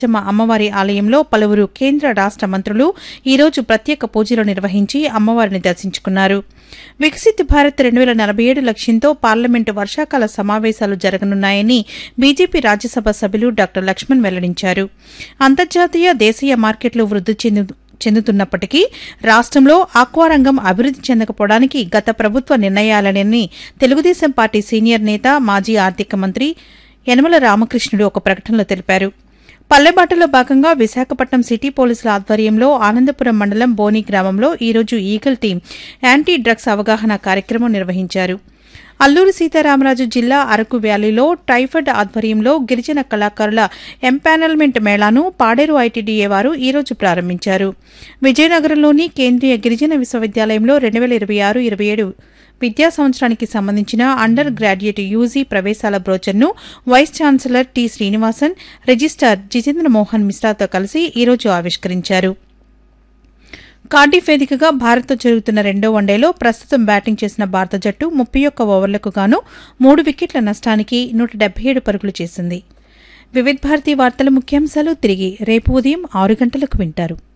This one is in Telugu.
చెమ్మ అమ్మవారి ఆలయంలో పలువురు కేంద్ర రాష్ట మంత్రులు ఈరోజు ప్రత్యేక పూజలు నిర్వహించి అమ్మవారిని దర్శించుకున్నారు వికసిత్ భారత్ రెండు వేల నలభై ఏడు లక్ష్యంతో పార్లమెంటు వర్షాకాల సమావేశాలు జరగనున్నాయని బీజేపీ రాజ్యసభ సభ్యులు డాక్టర్ లక్ష్మణ్ వెల్లడించారు అంతర్జాతీయ దేశీయ మార్కెట్లు వృద్ధి చెందు చెందుతున్నప్పటికీ రాష్ట్రంలో ఆక్వారంగం అభివృద్ధి చెందకపోవడానికి గత ప్రభుత్వ నిర్ణయాలనని తెలుగుదేశం పార్టీ సీనియర్ నేత మాజీ ఆర్థిక మంత్రి యనమల రామకృష్ణుడు ఒక ప్రకటనలో తెలిపారు పల్లెబాటలో భాగంగా విశాఖపట్నం సిటీ పోలీసుల ఆధ్వర్యంలో ఆనందపురం మండలం బోని గ్రామంలో ఈరోజు ఈగల్ టీం యాంటీ డ్రగ్స్ అవగాహన కార్యక్రమం నిర్వహించారు అల్లూరి సీతారామరాజు జిల్లా అరకు వ్యాలీలో ట్రైఫడ్ ఆధ్వర్యంలో గిరిజన కళాకారుల ఎంపానల్మెంట్ మేళాను పాడేరు ఐటీడీఏ వారు ఈరోజు ప్రారంభించారు విజయనగరంలోని కేంద్రీయ గిరిజన విశ్వవిద్యాలయంలో రెండు వేల ఇరవై ఆరు ఇరవై ఏడు విద్యా సంవత్సరానికి సంబంధించిన అండర్ గ్రాడ్యుయేట్ యూజీ ప్రవేశాల బ్రోచర్ను vice chancellor T Srinivasan registrar Jitendra Mohan మిశ్రాతో కలిసి ఈరోజు ఆవిష్కరించారు కార్డిఫ్ వేదికగా భారత్తో జరుగుతున్న రెండో వన్డేలో ప్రస్తుతం బ్యాటింగ్ చేసిన భారత జట్టు ముప్పై ఒక్క ఓవర్లకు గాను మూడు వికెట్ల నష్టానికి నూట డెబ్బై ఏడు పరుగులు చేసింది వివిధ్ భారతి వార్తల ముఖ్యాంశాలు తిరిగి రేపు ఉదయం ఆరు గంటలకు వింటారు